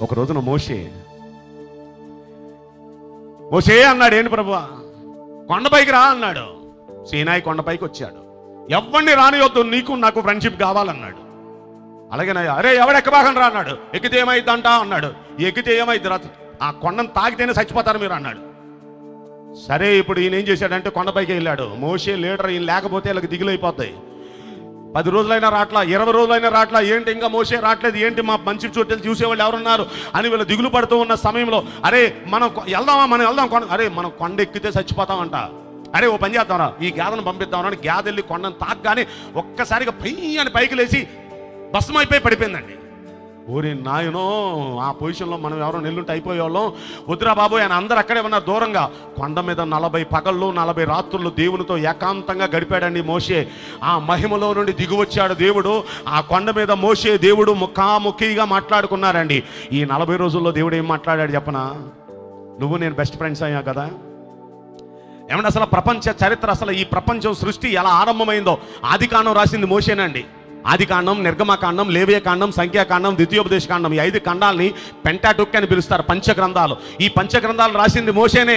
ఒక రోజున మోషే మోషే అన్నాడు ఏంటి ప్రభు కొండపైకి రా అన్నాడు సీనాయి కొండపైకి వచ్చాడు ఎవరిని రానివద్దు నీకు నాకు ఫ్రెండ్షిప్ కావాలన్నాడు అలాగేనయ్యా అరే ఎవడెక్కబాగం రా అన్నాడు ఎక్కితే ఏమైందంట అన్నాడు ఎక్కితే ఏమైంది రా ఆ కొండను తాకితేనే చచ్చిపోతారు మీరు అన్నాడు సరే ఇప్పుడు ఈయన ఏం చేశాడంటే కొండపైకి వెళ్ళాడు మోషే లీడర్ ఈయన లేకపోతే వీళ్ళకి దిగులైపోతాయి పది రోజులైనా రాట్లా ఇరవై రోజులైనా రాట్లా ఏంటి ఇంకా మోసే రావట్లేదు ఏంటి మా మంచి చోట్ల చూసేవాళ్ళు ఎవరున్నారు అని వీళ్ళు దిగులు పడుతూ ఉన్న సమయంలో అరే మనం కొ- వెళ్దామా మనం వెళ్దాం కొండ అరే మనం కొండ ఎక్కితే చచ్చిపోతామంట అరే ఓ పని చేద్దాంరా ఈ గేదను పంపిద్దాం అని గేదె వెళ్ళి కొండను తాకగానే ఒక్కసారిగా పై అని పైకి లేచి భస్మం అయిపోయి పడిపోయిందండి ఊరి నాయనో ఆ పొజిషన్లో మనం ఎవరో నెల్లుంటే అయిపోయేవాళ్ళం వద్దురా బాబు ఆయన అందరు అక్కడే ఉన్నారు దూరంగా కొండ మీద నలభై పగళ్ళు నలభై రాత్రులు దేవునితో ఏకాంతంగా గడిపాడండి మోషే ఆ మహిమలో నుండి దిగువచ్చాడు దేవుడు ఆ కొండ మీద మోసే దేవుడు ముఖాముఖిగా మాట్లాడుకున్నారండి ఈ నలభై రోజుల్లో దేవుడు ఏం మాట్లాడాడు చెప్పనా నువ్వు నేను బెస్ట్ ఫ్రెండ్స్ అయ్యా కదా ఏమంటే అసలు ప్రపంచ చరిత్ర అసలు ఈ ప్రపంచం సృష్టి ఎలా ఆరంభమైందో ఆది కాండం రాసింది మోసేనండి ఆది కాండం నిర్గమకాండం లేవియకాండం సంఖ్యాకాండం ద్వితీయోపదేశ కాండం ఈ ఐదు ఖండాల్ని పెంటాటుక్ అని పిలుస్తారు పంచగ్రంథాలు ఈ పంచగ్రంథాలు రాసింది మోసేనే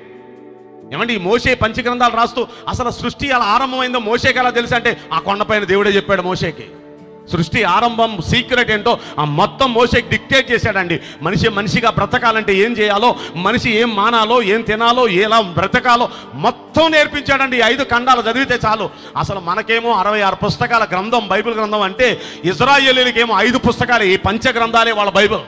ఏమండి ఈ మోసే పంచగ్రంథాలు రాస్తూ అసలు సృష్టి ఎలా ఆరంభమైందో మోసేకి ఎలా తెలుసు అంటే ఆ కొండపైన దేవుడే చెప్పాడు మోసేకి సృష్టి ఆరంభం సీక్రెట్ ఏంటో ఆ మొత్తం మోసేకి డిక్టేట్ చేశాడండి మనిషి మనిషిగా బ్రతకాలంటే ఏం చేయాలో మనిషి ఏం మానాలో ఏం తినాలో ఎలా బ్రతకాలో మొత్తం నేర్పించాడండి ఈ ఐదు ఖండాలు చదివితే చాలు అసలు మనకేమో అరవై ఆరు పుస్తకాల గ్రంథం బైబిల్ గ్రంథం అంటే ఇజ్రాయేలీలకేమో ఐదు పుస్తకాలే ఈ పంచ గ్రంథాలే వాళ్ళ బైబిల్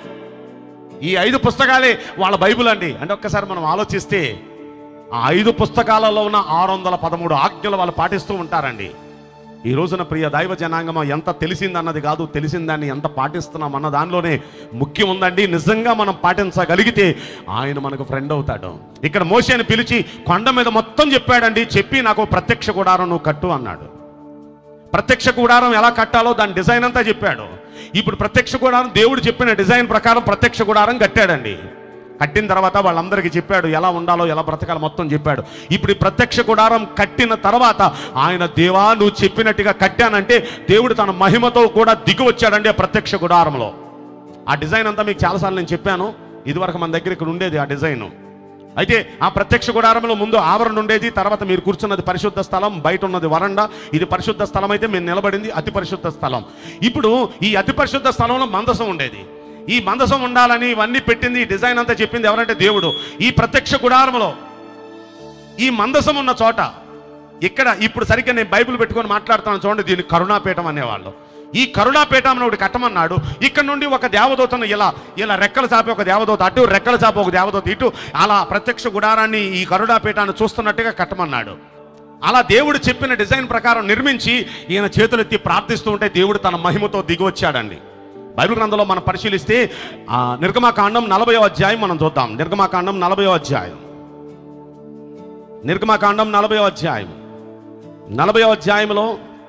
ఈ ఐదు పుస్తకాలే వాళ్ళ బైబిల్ అండి అంటే ఒక్కసారి మనం ఆలోచిస్తే ఆ ఐదు పుస్తకాలలో ఉన్న ఆరు వందల పదమూడు ఆజ్ఞలు వాళ్ళు పాటిస్తూ ఉంటారండి ఈ రోజున ప్రియ దైవ జనాంగం ఎంత తెలిసిందన్నది కాదు తెలిసిన దాన్ని ఎంత పాటిస్తున్నాం అన్న దానిలోనే ముఖ్యం ఉందండి నిజంగా మనం పాటించగలిగితే ఆయన మనకు ఫ్రెండ్ అవుతాడు ఇక్కడ మోసేని పిలిచి కొండ మీద మొత్తం చెప్పాడండి చెప్పి నాకు ప్రత్యక్ష గుడారం నువ్వు కట్టు అన్నాడు ప్రత్యక్ష గుడారం ఎలా కట్టాలో దాని డిజైన్ అంతా చెప్పాడు ఇప్పుడు ప్రత్యక్ష గుడారం దేవుడు చెప్పిన డిజైన్ ప్రకారం ప్రత్యక్ష గుడారం కట్టాడండి కట్టిన తర్వాత వాళ్ళందరికీ చెప్పాడు ఎలా ఉండాలో ఎలా బ్రతకాలో మొత్తం చెప్పాడు ఇప్పుడు ఈ ప్రత్యక్ష గుడారం కట్టిన తర్వాత ఆయన దేవా నువ్వు చెప్పినట్టుగా కట్టానంటే దేవుడు తన మహిమతో కూడా దిగి వచ్చాడండి ఆ ప్రత్యక్ష గుడారంలో ఆ డిజైన్ అంతా మీకు చాలాసార్లు నేను చెప్పాను ఇదివరకు మన దగ్గర ఇక్కడ ఉండేది ఆ డిజైన్ అయితే ఆ ప్రత్యక్ష గుడారంలో ముందు ఆవరణ ఉండేది తర్వాత మీరు కూర్చున్నది పరిశుద్ధ స్థలం బయట ఉన్నది వరండా ఇది పరిశుద్ధ స్థలం అయితే మేము నిలబడింది అతి పరిశుద్ధ స్థలం ఇప్పుడు ఈ అతి పరిశుద్ధ స్థలంలో మందసం ఉండేది ఈ మందసం ఉండాలని ఇవన్నీ పెట్టింది ఈ డిజైన్ అంతా చెప్పింది ఎవరంటే దేవుడు ఈ ప్రత్యక్ష గుడారంలో ఈ మందసం ఉన్న చోట ఇక్కడ ఇప్పుడు సరిగ్గా నేను బైబిల్ పెట్టుకొని మాట్లాడుతాను చూడండి దీన్ని కరుణాపీఠం అనేవాళ్ళు ఈ కరుణాపీఠం ఒకటి కట్టమన్నాడు ఇక్కడ నుండి ఒక దేవదూతను ఇలా ఇలా రెక్కల చాపి ఒక దేవదూత అటు రెక్కల చాపి ఒక దేవదూత ఇటు అలా ప్రత్యక్ష గుడారాన్ని ఈ కరుణాపీఠాన్ని చూస్తున్నట్టుగా కట్టమన్నాడు అలా దేవుడు చెప్పిన డిజైన్ ప్రకారం నిర్మించి ఈయన చేతులెత్తి ప్రార్థిస్తూ ఉంటే దేవుడు తన మహిమతో దిగి వచ్చాడండి బైబిల్ గ్రంథంలో మనం పరిశీలిస్తే ఆ నిర్గమాకాండం నలభై అధ్యాయం మనం చూద్దాం నిర్గమాకాండం నలభై అధ్యాయం నిర్గమాకాండం నలభై అధ్యాయం నలభై అధ్యాయంలో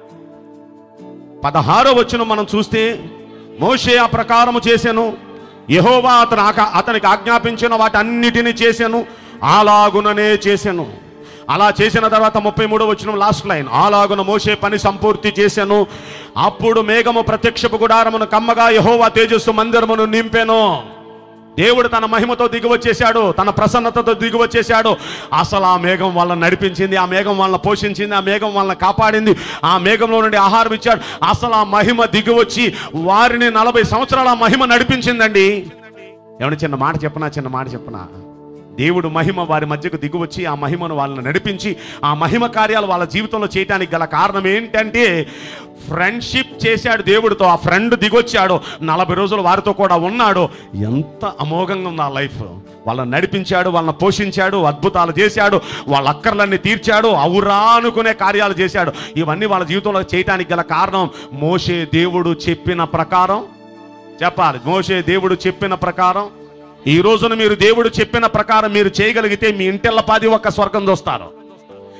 పదహారో వచ్చిన మనం చూస్తే మోషే ఆ ప్రకారము చేశాను యహోవా అతను ఆక- అతనికి ఆజ్ఞాపించిన వాటన్నిటిని చేశాను అలాగుననే చేశాను అలా చేసిన తర్వాత ముప్పై మూడో వచ్చిన లాస్ట్ లైన్ అలాగున మోసే పని సంపూర్తి చేశాను అప్పుడు మేఘము ప్రత్యక్షపు గుడారమును కమ్మగా యహోవా తేజస్సు మందిరమును నింపెను దేవుడు తన మహిమతో దిగివచ్చేశాడు తన ప్రసన్నతతో దిగివచ్చేశాడు అసలు ఆ మేఘం వాళ్ళని నడిపించింది ఆ మేఘం వాళ్ళని పోషించింది ఆ మేఘం వాళ్ళని కాపాడింది ఆ మేఘంలో నుండి ఆహారం ఇచ్చాడు అసలు ఆ మహిమ దిగివచ్చి వారిని నలభై సంవత్సరాల ఆ మహిమ నడిపించిందండి ఏమన్నా చిన్న మాట చెప్పనా చిన్న మాట చెప్పనా దేవుడు మహిమ వారి మధ్యకు దిగువచ్చి ఆ మహిమను వాళ్ళని నడిపించి ఆ మహిమ కార్యాలు వాళ్ళ జీవితంలో చేయడానికి గల కారణం ఏంటంటే ఫ్రెండ్షిప్ చేశాడు దేవుడితో ఆ ఫ్రెండ్ దిగొచ్చాడు నలభై రోజులు వారితో కూడా ఉన్నాడు ఎంత అమోఘంగా ఉంది ఆ లైఫ్ వాళ్ళని నడిపించాడు వాళ్ళని పోషించాడు అద్భుతాలు చేశాడు వాళ్ళ అక్కర్లన్నీ తీర్చాడు అవురా అనుకునే కార్యాలు చేశాడు ఇవన్నీ వాళ్ళ జీవితంలో చేయటానికి గల కారణం మోషే దేవుడు చెప్పిన ప్రకారం చెప్పాలి మోషే దేవుడు చెప్పిన ప్రకారం ఈ రోజున మీరు దేవుడు చెప్పిన ప్రకారం మీరు చేయగలిగితే మీ ఇంటిల్లపాది ఒక స్వర్గం చూస్తారు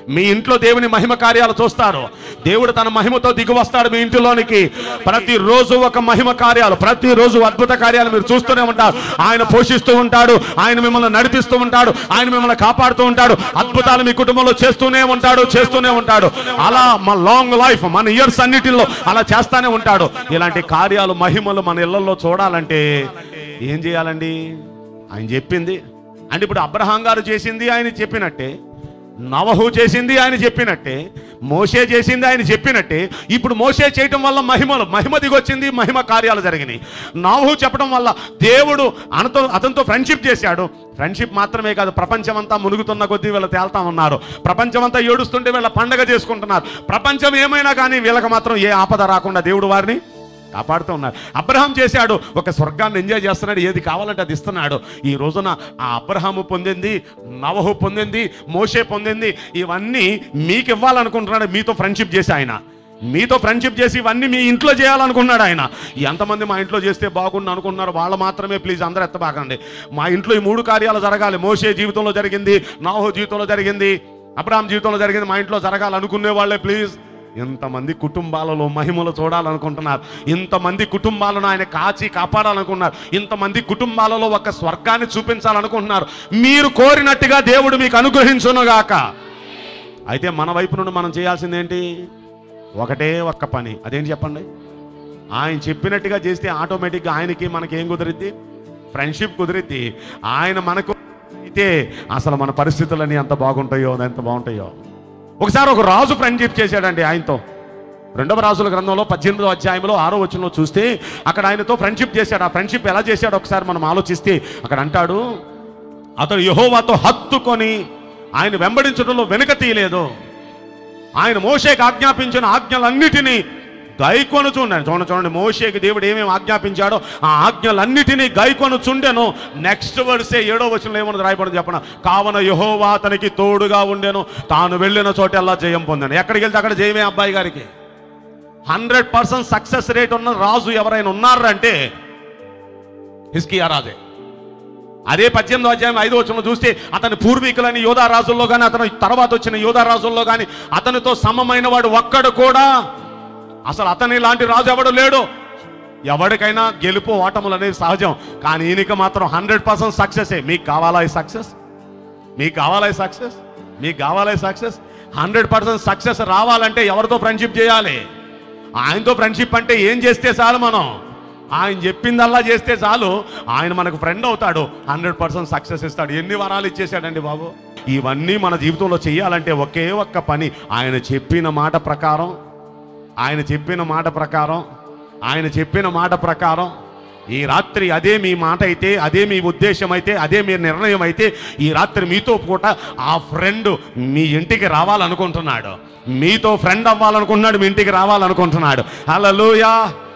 మీ ఇంట్లో దేవుని మహిమ కార్యాలు చూస్తారు దేవుడు తన మహిమతో దిగి వస్తాడు మీ ఇంటిలోనికి ప్రతిరోజు ఒక మహిమ కార్యాలు ప్రతిరోజు అద్భుత కార్యాలు మీరు చూస్తూనే ఉంటారు ఆయన పోషిస్తూ ఉంటాడు ఆయన మిమ్మల్ని నడిపిస్తూ ఉంటాడు ఆయన మిమ్మల్ని కాపాడుతూ ఉంటాడు అద్భుతాలు మీ కుటుంబంలో చేస్తూనే ఉంటాడు చేస్తూనే ఉంటాడు అలా మా లాంగ్ లైఫ్ మన ఇయర్స్ అన్నిటిలో అలా చేస్తానే ఉంటాడు ఇలాంటి కార్యాలు మహిమలు మన ఇళ్లలో చూడాలంటే ఏం చేయాలండి ఆయన చెప్పింది అంటే ఇప్పుడు అబ్రహాం గారు చేసింది ఆయన చెప్పినట్టే నవహు చేసింది ఆయన చెప్పినట్టే మోసే చేసింది ఆయన చెప్పినట్టే ఇప్పుడు మోసే చేయటం వల్ల మహిమలు మహిమ దిగొచ్చింది మహిమ కార్యాలు జరిగినాయి నవహు చెప్పడం వల్ల దేవుడు అనతో అతనితో ఫ్రెండ్షిప్ చేశాడు ఫ్రెండ్షిప్ మాత్రమే కాదు ప్రపంచమంతా మునుగుతున్న కొద్దీ వీళ్ళు తేల్తా ఉన్నారు ప్రపంచమంతా ఏడుస్తుంటే వీళ్ళ పండగ చేసుకుంటున్నారు ప్రపంచం ఏమైనా కానీ వీళ్ళకి మాత్రం ఏ ఆపద రాకుండా దేవుడు వారిని కాపాడుతూ ఉన్నారు అబ్రహాం చేశాడు ఒక స్వర్గాన్ని ఎంజాయ్ చేస్తున్నాడు ఏది కావాలంటే అది ఇస్తున్నాడు ఈ రోజున ఆ అబ్రహాము పొందింది నవహు పొందింది మోషే పొందింది ఇవన్నీ మీకు ఇవ్వాలనుకుంటున్నాడు మీతో ఫ్రెండ్షిప్ చేసి ఆయన మీతో ఫ్రెండ్షిప్ చేసి ఇవన్నీ మీ ఇంట్లో చేయాలనుకున్నాడు ఆయన ఎంతమంది మా ఇంట్లో చేస్తే బాగుండు అనుకున్నారు వాళ్ళు మాత్రమే ప్లీజ్ అందరూ ఎత్తబాకండి మా ఇంట్లో ఈ మూడు కార్యాలు జరగాలి మోషే జీవితంలో జరిగింది నాహో జీవితంలో జరిగింది అబ్రహాం జీవితంలో జరిగింది మా ఇంట్లో జరగాలనుకునే వాళ్ళే ప్లీజ్ ఇంతమంది కుటుంబాలలో మహిమలు చూడాలనుకుంటున్నారు ఇంతమంది కుటుంబాలను ఆయన కాచి కాపాడాలనుకుంటున్నారు ఇంతమంది కుటుంబాలలో ఒక స్వర్గాన్ని చూపించాలనుకుంటున్నారు మీరు కోరినట్టుగా దేవుడు మీకు అనుగ్రహించునుగాక అయితే మన వైపు నుండి మనం చేయాల్సింది ఏంటి ఒకటే ఒక్క పని అదేంటి చెప్పండి ఆయన చెప్పినట్టుగా చేస్తే ఆటోమేటిక్గా ఆయనకి మనకి ఏం కుదిరిద్ది ఫ్రెండ్షిప్ కుదిరిద్ది ఆయన మనకు అయితే అసలు మన పరిస్థితులన్నీ ఎంత బాగుంటాయో ఎంత బాగుంటాయో ఒకసారి ఒక రాజు ఫ్రెండ్షిప్ చేశాడండి ఆయనతో రెండవ రాజుల గ్రంథంలో పద్దెనిమిదో అధ్యాయంలో ఆరో వచనంలో చూస్తే అక్కడ ఆయనతో ఫ్రెండ్షిప్ చేశాడు ఆ ఫ్రెండ్షిప్ ఎలా చేశాడు ఒకసారి మనం ఆలోచిస్తే అక్కడ అంటాడు అతడు యహోవాతో హత్తుకొని ఆయన వెంబడించడంలో వెనుక తీయలేదు ఆయన మోషేకి ఆజ్ఞాపించిన ఆజ్ఞలన్నిటినీ గైకొను చూడండి చూడండి చూడండి మోషేకి దేవుడు ఏమేమి ఆజ్ఞాపించాడో ఆ ఆజ్ఞలన్నిటినీ గైకొను చుండెను నెక్స్ట్ వర్సే ఏడో వచనంలో ఏమన్నది రాయబడి చెప్పన కావన యహోవా అతనికి తోడుగా ఉండెను తాను వెళ్ళిన చోటల్లా జయం పొందాను ఎక్కడికి వెళ్తే అక్కడ జయమే అబ్బాయి గారికి హండ్రెడ్ పర్సెంట్ సక్సెస్ రేట్ ఉన్న రాజు ఎవరైనా ఉన్నారంటే హిస్కియా రాజే అదే పద్దెనిమిదో అధ్యాయం ఐదో వచనంలో చూస్తే అతని పూర్వీకులని యోధా రాజుల్లో కానీ అతని తర్వాత వచ్చిన యోధా రాజుల్లో కానీ అతనితో సమమైన వాడు ఒక్కడు కూడా అసలు అతని లాంటి రాజు ఎవడు లేడు ఎవరికైనా గెలుపు ఓటములు అనేవి సహజం కానీ ఈయనకి మాత్రం హండ్రెడ్ పర్సెంట్ సక్సెసే మీకు కావాలా ఈ సక్సెస్ మీకు కావాలా ఈ సక్సెస్ మీకు కావాలా ఈ సక్సెస్ హండ్రెడ్ పర్సెంట్ సక్సెస్ రావాలంటే ఎవరితో ఫ్రెండ్షిప్ చేయాలి ఆయనతో ఫ్రెండ్షిప్ అంటే ఏం చేస్తే చాలు మనం ఆయన చెప్పిందల్లా చేస్తే చాలు ఆయన మనకు ఫ్రెండ్ అవుతాడు హండ్రెడ్ పర్సెంట్ సక్సెస్ ఇస్తాడు ఎన్ని వరాలు ఇచ్చేసాడండి బాబు ఇవన్నీ మన జీవితంలో చేయాలంటే ఒకే ఒక్క పని ఆయన చెప్పిన మాట ప్రకారం ఆయన చెప్పిన మాట ప్రకారం ఆయన చెప్పిన మాట ప్రకారం ఈ రాత్రి అదే మీ మాట అయితే అదే మీ ఉద్దేశం అయితే అదే మీ నిర్ణయం అయితే ఈ రాత్రి మీతో పూట ఆ ఫ్రెండ్ మీ ఇంటికి రావాలనుకుంటున్నాడు మీతో ఫ్రెండ్ అవ్వాలనుకుంటున్నాడు మీ ఇంటికి రావాలనుకుంటున్నాడు హల్లెలూయా